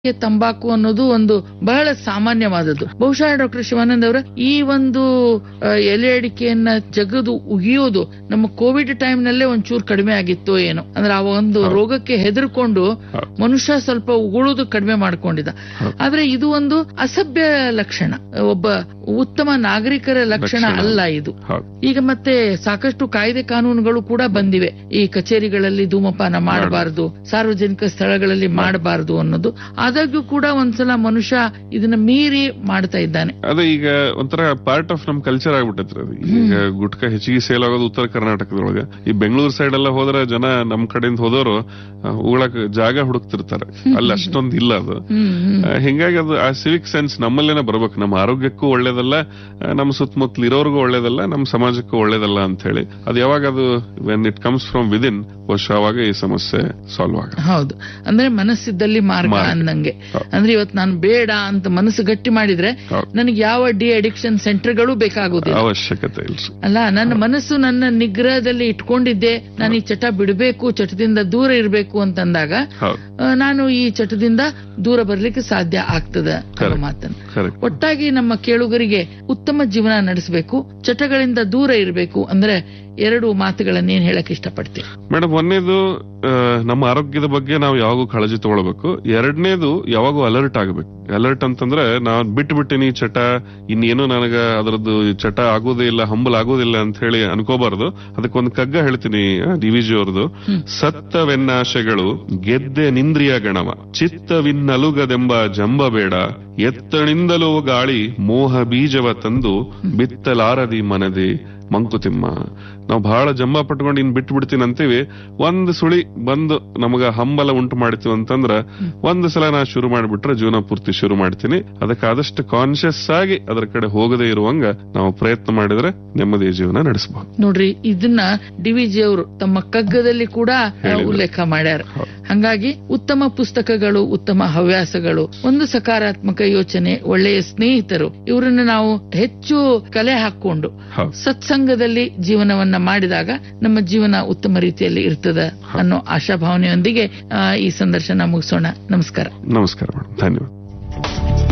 ಗೆ ತಂಬಾಕು ಅನ್ನೋದು ಒಂದು ಬಹಳ ಸಾಮಾನ್ಯವಾದದ್ದು ಬಹುಶಃ ಡಾಕ್ಟರ್ ಶಿವಾನಂದ್ ಅವರ ಈ ಒಂದು ಆ, ಎಲೆ ಅಡಿಕೆಯನ್ನ ಜಗದು ಉಗಿಯೋದು ನಮ್ಮ ಕೋವಿಡ್ ಟೈಮ್ ನಲ್ಲೇ ಒಂಚೂರು ಕಡಿಮೆ ಆಗಿತ್ತೋ ಏನೋ ಅಂದ್ರೆ ಆ ಒಂದು ರೋಗಕ್ಕೆ ಹೆದರ್ಕೊಂಡು ಮನುಷ್ಯ ಸ್ವಲ್ಪ ಉಗುಳೋದು ಕಡಿಮೆ ಮಾಡ್ಕೊಂಡಿದ್ದ ಆದ್ರೆ ಇದು ಒಂದು ಅಸಭ್ಯ ಲಕ್ಷಣ ಒಬ್ಬ ಉತ್ತಮ ನಾಗರಿಕರ ಲಕ್ಷಣ ಲಕ್ಷಣ. ಅಲ್ಲ ಇದು ಹೌದು ಈಗ ಮತ್ತೆ ಸಾಕಷ್ಟು ಕಾಯ್ದೆ ಕಾನೂನುಗಳು ಕೂಡ ಬಂದಿವೆ ಈ ಕಚೇರಿಗಳಲ್ಲಿ ಧೂಮಪಾನ ಮಾಡಬಾರದು ಸಾರ್ವಜನಿಕ ಸ್ಥಳಗಳಲ್ಲಿ ಮಾಡಬಾರದು ಅನ್ನೋದು ಆದಾಗ್ಯೂ ಕೂಡ ಒಂದ್ಸಲ ಮನುಷ್ಯ ಇದನ್ನ ಮೀರಿ ಮಾಡ್ತಾ ಇದ್ದಾನೆ ಅದೇ ಈಗ ಒಂಥರ ಪಾರ್ಟ್ ಆಫ್ ನಮ್ ಕಲ್ಚರ್ ಆಗ್ಬಿಟ್ಟೈತ್ರಿ ಅದು ಈಗ ಗುಟ್ಕಾ ಹೆಚ್ಚಿಗೆ ಸೇಲ್ ಆಗೋದು ಉತ್ತರ ಕರ್ನಾಟಕದೊಳಗ ಈ ಬೆಂಗಳೂರು ಸೈಡ್ ಎಲ್ಲ ಹೋದ್ರೆ ಜನ ನಮ್ ಕಡೆಯಿಂದ ಹೋದವರು ಉಗಳಕ್ ಜಾಗ ಹುಡುಕ್ತಿರ್ತಾರೆ ಅಲ್ಲಿ ಅಷ್ಟೊಂದ್ ಇಲ್ಲ ಅದು ಹ್ಮ್ ಹ್ಮ್ ಆ, ಹಿಂಗಾಗಿ ಅದು ಆ ಸಿವಿಕ್ ಸೆನ್ಸ್ ನಮ್ಮಲ್ಲೇನೆ ಬರ್ಬೇಕು ನಮ್ಮ ಆರೋಗ್ಯಕ್ಕೂ ಒಳ್ಳೇದಲ್ಲ ಆ, ನಮ್ಮ ಸುತ್ತಮುತ್ತಲು ಇರೋರ್ಗೂ ಒಳ್ಳೇದಲ್ಲ ನಮ್ಮ ಸಮಾಜಕ್ಕೂ ಒಳ್ಳೇದಲ್ಲ ಅಂತ ಹೇಳಿ ಅದು ಯಾವಾಗ ಅದು when it comes from within ಬಹುಶಃ ಅವಾಗ ಈ ಸಮಸ್ಯೆ ಸಾಲ್ವ್ ಆಗ ಹೌದು ಅಂದ್ರೆ ಮನಸ್ಸಿದ್ದಲ್ಲಿ ಮಾರ್ಗ ಮಾರ್ಗ. ಅಂದಂಗೆ ಹೌದು. ಅಂದ್ರೆ ಇವತ್ತು ನಾನು ಬೇಡ ಅಂತ ಮನಸ್ಸು ಗಟ್ಟಿ ಮಾಡಿದ್ರೆ ಹೌದು. ನನಗೆ ಯಾವ ಡಿ ಅಡಿಕ್ಷನ್ ಸೆಂಟರ್ಗಳು ಬೇಕಾಗುದಿಲ್ಲ ಅವಶ್ಯಕತೆ ಇಲ್ರಿ ಅಲ್ಲ ನನ್ನ ಮನಸ್ಸು ನನ್ನ ನಿಗ್ರಹದಲ್ಲಿ ಇಟ್ಕೊಂಡಿದ್ದೆ ನಾನು ಈ ಚಟ ಬಿಡಬೇಕು ಚಟದಿಂದ ದೂರ ಇರಬೇಕು ಅಂತಂದಾಗ ಹೌದು ಆ, ನಾನು ಈ ಚಟದಿಂದ ದೂರ ಬರ್ಲಿಕ್ಕೆ ಸಾಧ್ಯ ಆಗ್ತದ ಅನ್ನೋ Correct. ಮಾತನ್ನು ಕರೆಕ್ಟ್ ಒಟ್ಟಾಗಿ ನಮ್ಮ ಕೇಳುಗರಿಗೆ ಉತ್ತಮ ಜೀವನ ನಡೆಸಬೇಕು ಚಟಗಳಿಂದ ದೂರ ಇರಬೇಕು ಅಂದ್ರೆ ಎರಡು ಮಾತುಗಳನ್ನ ಏನ್ ಹೇಳಕ್ ಇಷ್ಟಪಡ್ತೀನಿ ಮೇಡಮ್ ಒಂದನೇದು ಆ, ನಮ್ಮ ಆರೋಗ್ಯದ ಬಗ್ಗೆ ನಾವು ಯಾವಾಗೂ ಕಾಳಜಿ ತಗೊಳ್ಬೇಕು ಎರಡನೇದು ಯಾವಾಗೂ ಅಲರ್ಟ್ ಆಗಬೇಕು ಅಲರ್ಟ್ ಅಂತಂದ್ರೆ ನಾವ್ ಬಿಟ್ಟು ಬಿಟ್ಟಿನಿ ಚಟ ಇನ್ನೇನು ನನಗ ಅದರದ್ದು ಚಟ ಆಗೋದೇ ಇಲ್ಲ ಹಂಬಲ್ ಆಗೋದಿಲ್ಲ ಅಂತ ಹೇಳಿ ಅನ್ಕೋಬಾರ್ದು ಅದಕ್ಕೊಂದು ಕಗ್ಗ ಹೇಳ್ತೀನಿ ಡಿ ವಿ ಜಿ ಅವ್ರದ್ದು ಸತ್ತವೆನ್ನಾಶೆಗಳು ಗೆದ್ದೆ ನಿಂದ್ರಿಯ ಗಣವ ಚಿತ್ತವಿನ್ನಲುಗದೆಂಬ ಜಂಬ ಬೇಡ ಎತ್ತಣಿಂದಲೂ ಗಾಳಿ ಮೋಹ ಬೀಜವ ತಂದು ಬಿತ್ತಲಾರದಿ ಮನದಿ ಮಂಕುತಿಮ್ಮ ನಾವು ಬಹಳ ಜಂಬ ಪಟ್ಕೊಂಡು ಇನ್ ಬಿಟ್ಟು ಬಿಡ್ತೀನಿ ಅಂತೀವಿ ಒಂದ್ ಸುಳಿ ಬಂದು ನಮಗ ಹಂಬಲ ಉಂಟು ಮಾಡಿತು ಅಂತಂದ್ರ ಒಂದ್ ಸಲ ನಾ ಶುರು ಮಾಡಿಬಿಟ್ರೆ ಜೀವನ ಪೂರ್ತಿ ಶುರು ಮಾಡ್ತೀನಿ ಅದಕ್ಕೆ ಆದಷ್ಟು ಕಾನ್ಶಿಯಸ್ ಆಗಿ ಅದರ ಕಡೆ ಹೋಗದೇ ಇರುವಂಗ ನಾವು ಪ್ರಯತ್ನ ಮಾಡಿದ್ರೆ ನೆಮ್ಮದಿ ಜೀವನ ನಡೆಸಬಹುದು ನೋಡ್ರಿ ಇದನ್ನ ಡಿ ವಿ ಜಿ ಅವರು ತಮ್ಮ ಕಗ್ಗದಲ್ಲಿ ಕೂಡ ಆ, ಹೇಳಿದ್ರು. ಉಲ್ಲೇಖ ಮಾಡ್ಯಾರ ಹೌದು. ಹಂಗಾಗಿ ಉತ್ತಮ ಪುಸ್ತಕಗಳು ಉತ್ತಮ ಹವ್ಯಾಸಗಳು ಒಂದು ಸಕಾರಾತ್ಮಕ ಯೋಚನೆ ಒಳ್ಳೆಯ ಸ್ನೇಹಿತರು ಇವರನ್ನ ನಾವು ಹೆಚ್ಚು ಕಲೆ ಹಾಕೊಂಡು ಹೌದು ಸತ್ಸಂಗದಲ್ಲಿ ಜೀವನವನ್ನ ಮಾಡಿದಾಗ ನಮ್ಮ ಜೀವನ ಉತ್ತಮ ರೀತಿಯಲ್ಲಿ ಇರ್ತದ ಅನ್ನೋ ಆಶಾಭಾವನೆಯೊಂದಿಗೆ ಆ, ಈ ಸಂದರ್ಶನ ಮುಗಿಸೋಣ ನಮಸ್ಕಾರ ನಮಸ್ಕಾರ ಮೇಡಮ್ ಧನ್ಯವಾದ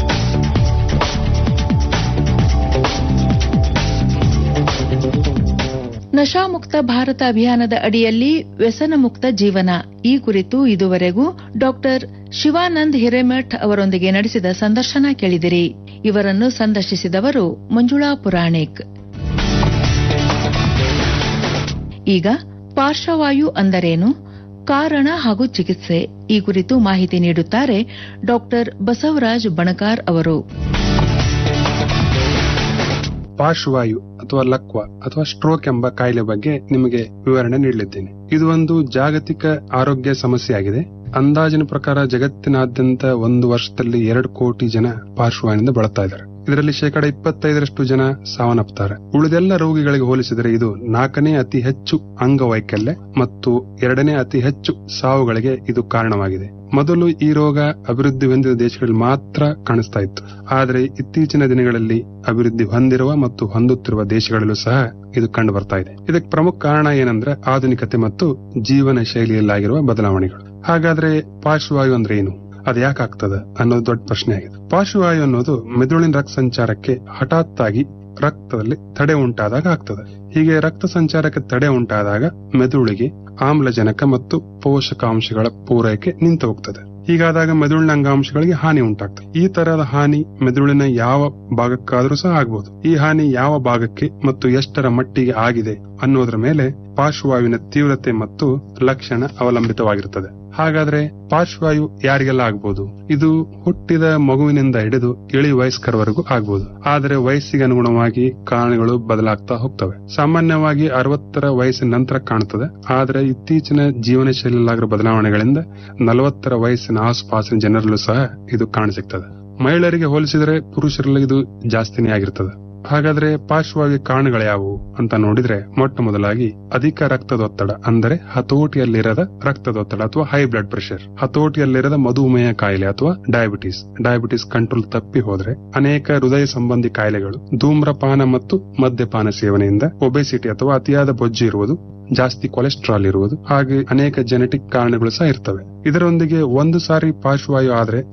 ನಶಾಮುಕ್ತ ಭಾರತ ಅಭಿಯಾನದ ಅಡಿಯಲ್ಲಿ ವ್ಯಸನ ಮುಕ್ತ ಜೀವನ ಈ ಕುರಿತು ಇದುವರೆಗೂ ಡಾಕ್ಟರ್ ಶಿವಾನಂದ್ ಹಿರೇಮಠ್ ಅವರೊಂದಿಗೆ ನಡೆಸಿದ ಸಂದರ್ಶನ ಕೇಳಿದಿರಿ ಇವರನ್ನು ಸಂದರ್ಶಿಸಿದವರು ಮಂಜುಳಾ ಪುರಾಣಿಕ್ ಈಗ ಪಾರ್ಶ್ವವಾಯು ಅಂದರೇನು ಕಾರಣ ಹಾಗೂ ಚಿಕಿತ್ಸೆ ಈ ಕುರಿತು ಮಾಹಿತಿ ನೀಡುತ್ತಾರೆ ಡಾಕ್ಟರ್ ಬಸವರಾಜ್ ಬಣಕಾರ್ ಅವರು ಪಾರ್ಶ್ವವಾಯು ಅಥವಾ ಲಕ್ವ ಅಥವಾ ಸ್ಟ್ರೋಕ್ ಎಂಬ ಕಾಯಿಲೆ ಬಗ್ಗೆ ನಿಮಗೆ ವಿವರಣೆ ನೀಡಲಿದ್ದೇನೆ ಇದು ಒಂದು ಜಾಗತಿಕ ಆರೋಗ್ಯ ಸಮಸ್ಯೆಯಾಗಿದೆ ಅಂದಾಜಿನ ಪ್ರಕಾರ ಜಗತ್ತಿನಾದ್ಯಂತ ಒಂದು ವರ್ಷದಲ್ಲಿ ಎರಡು ಕೋಟಿ ಜನ ಪಾರ್ಶ್ವವಾಯುವಿನಿಂದ ಬಳಲ್ತಾ ಇದ್ದಾರೆ ಇದರಲ್ಲಿ ಶೇಕಡ ಇಪ್ಪತ್ತೈದರಷ್ಟು ಜನ ಸಾವನ್ನಪ್ತಾರೆ ಉಳಿದೆಲ್ಲ ರೋಗಿಗಳಿಗೆ ಹೋಲಿಸಿದರೆ ಇದು ನಾಲ್ಕನೇ ಅತಿ ಹೆಚ್ಚು ಅಂಗವೈಕಲ್ಯ ಮತ್ತು ಎರಡನೇ ಅತಿ ಹೆಚ್ಚು ಸಾವುಗಳಿಗೆ ಇದು ಕಾರಣವಾಗಿದೆ ಮೊದಲು ಈ ರೋಗ ಅಭಿವೃದ್ಧಿ ಹೊಂದಿದ ದೇಶಗಳಲ್ಲಿ ಮಾತ್ರ ಕಾಣಿಸ್ತಾ ಇತ್ತು ಆದರೆ ಇತ್ತೀಚಿನ ದಿನಗಳಲ್ಲಿ ಅಭಿವೃದ್ಧಿ ಹೊಂದಿರುವ ಮತ್ತು ಹೊಂದುತ್ತಿರುವ ದೇಶಗಳಲ್ಲೂ ಸಹ ಇದು ಕಂಡು ಬರ್ತಾ ಇದೆ ಇದಕ್ಕೆ ಪ್ರಮುಖ ಕಾರಣ ಏನಂದ್ರೆ ಆಧುನಿಕತೆ ಮತ್ತು ಜೀವನ ಶೈಲಿಯಲ್ಲಾಗಿರುವ ಬದಲಾವಣೆಗಳು ಹಾಗಾದ್ರೆ ಪಾರ್ಶ್ವವಾಯು ಅಂದ್ರೆ ಏನು ಅದು ಯಾಕಾಗ್ತದ ಅನ್ನೋದು ದೊಡ್ಡ ಪ್ರಶ್ನೆ ಆಗಿದೆ ಪಾರ್ಶ್ವವಾಯು ಅನ್ನೋದು ಮೆದುಳಿನ ರಕ್ತ ಸಂಚಾರಕ್ಕೆ ಹಠಾತ್ ಆಗಿ ರಕ್ತದಲ್ಲಿ ತಡೆ ಉಂಟಾದಾಗ ಆಗ್ತದೆ ಹೀಗೆ ರಕ್ತ ಸಂಚಾರಕ್ಕೆ ತಡೆ ಉಂಟಾದಾಗ ಮೆದುಳಿಗೆ ಆಮ್ಲಜನಕ ಮತ್ತು ಪೋಷಕಾಂಶಗಳ ಪೂರೈಕೆ ನಿಂತು ಹೋಗ್ತದೆ ಹೀಗಾದಾಗ ಮೆದುಳಿನ ಅಂಗಾಂಶಗಳಿಗೆ ಹಾನಿ ಉಂಟಾಗ್ತದೆ ಈ ತರಹದ ಹಾನಿ ಮೆದುಳಿನ ಯಾವ ಭಾಗಕ್ಕಾದ್ರೂ ಸಹ ಆಗ್ಬಹುದು ಈ ಹಾನಿ ಯಾವ ಭಾಗಕ್ಕೆ ಮತ್ತು ಎಷ್ಟರ ಮಟ್ಟಿಗೆ ಆಗಿದೆ ಅನ್ನೋದ್ರ ಮೇಲೆ ಪಾರ್ಶ್ವವಾಯುವಿನ ತೀವ್ರತೆ ಮತ್ತು ಲಕ್ಷಣ ಅವಲಂಬಿತವಾಗಿರುತ್ತದೆ ಹಾಗಾದ್ರೆ ಪಾರ್ಶ್ವವಾಯು ಯಾರಿಗೆಲ್ಲ ಆಗ್ಬಹುದು ಇದು ಹುಟ್ಟಿದ ಮಗುವಿನಿಂದ ಹಿಡಿದು ಇಳಿ ವಯಸ್ಕರವರೆಗೂ ಆಗ್ಬಹುದು ಆದರೆ ವಯಸ್ಸಿಗೆ ಅನುಗುಣವಾಗಿ ಕಾರಣಗಳು ಬದಲಾಗ್ತಾ ಹೋಗ್ತವೆ ಸಾಮಾನ್ಯವಾಗಿ ಅರವತ್ತರ ವಯಸ್ಸಿನ ನಂತರ ಕಾಣುತ್ತದೆ ಆದರೆ ಇತ್ತೀಚಿನ ಜೀವನ ಶೈಲಿಯಲ್ಲಾಗಿರೋ ಬದಲಾವಣೆಗಳಿಂದ ನಲವತ್ತರ ವಯಸ್ಸಿನ ಆಸುಪಾಸಿನ ಜನರಲ್ಲೂ ಸಹ ಇದು ಕಾಣಸಿಗ್ತದೆ ಮಹಿಳೆಯರಿಗೆ ಹೋಲಿಸಿದರೆ ಪುರುಷರಲ್ಲಿ ಇದು ಜಾಸ್ತಿನೇ ಆಗಿರ್ತದೆ ಹಾಗಾದ್ರೆ ಪಾರ್ಶ್ವವಾಗಿ ಕಾರಣಗಳು ಯಾವುವು ಅಂತ ನೋಡಿದ್ರೆ ಮೊಟ್ಟ ಮೊದಲಾಗಿ ಅಧಿಕ ರಕ್ತದೊತ್ತಡ ಅಂದರೆ ಹತೋಟಿಯಲ್ಲಿರದ ರಕ್ತದೊತ್ತಡ ಅಥವಾ ಹೈ ಬ್ಲಡ್ ಪ್ರೆಷರ್ ಹತೋಟಿಯಲ್ಲಿರದ ಮಧುಮೇಹ ಕಾಯಿಲೆ ಅಥವಾ ಡಯಾಬಿಟಿಸ್ ಡಯಾಬಿಟಿಸ್ ಕಂಟ್ರೋಲ್ ತಪ್ಪಿ ಹೋದ್ರೆ ಅನೇಕ ಹೃದಯ ಸಂಬಂಧಿ ಕಾಯಿಲೆಗಳು ಧೂಮ್ರಪಾನ ಮತ್ತು ಮದ್ಯಪಾನ ಸೇವನೆಯಿಂದ ಒಬೆಸಿಟಿ ಅಥವಾ ಅತಿಯಾದ ಬೊಜ್ಜು ಇರುವುದು ಜಾಸ್ತಿ ಕೊಲೆಸ್ಟ್ರಾಲ್ ಇರುವುದು ಹಾಗೆ ಅನೇಕ ಜೆನೆಟಿಕ್ ಕಾರಣಗಳು ಸಹ ಇರ್ತವೆ ಇದರೊಂದಿಗೆ ಒಂದು ಸಾರಿ ಪಾರ್ಶ್ವವಾಯು ಆದ್ರೆ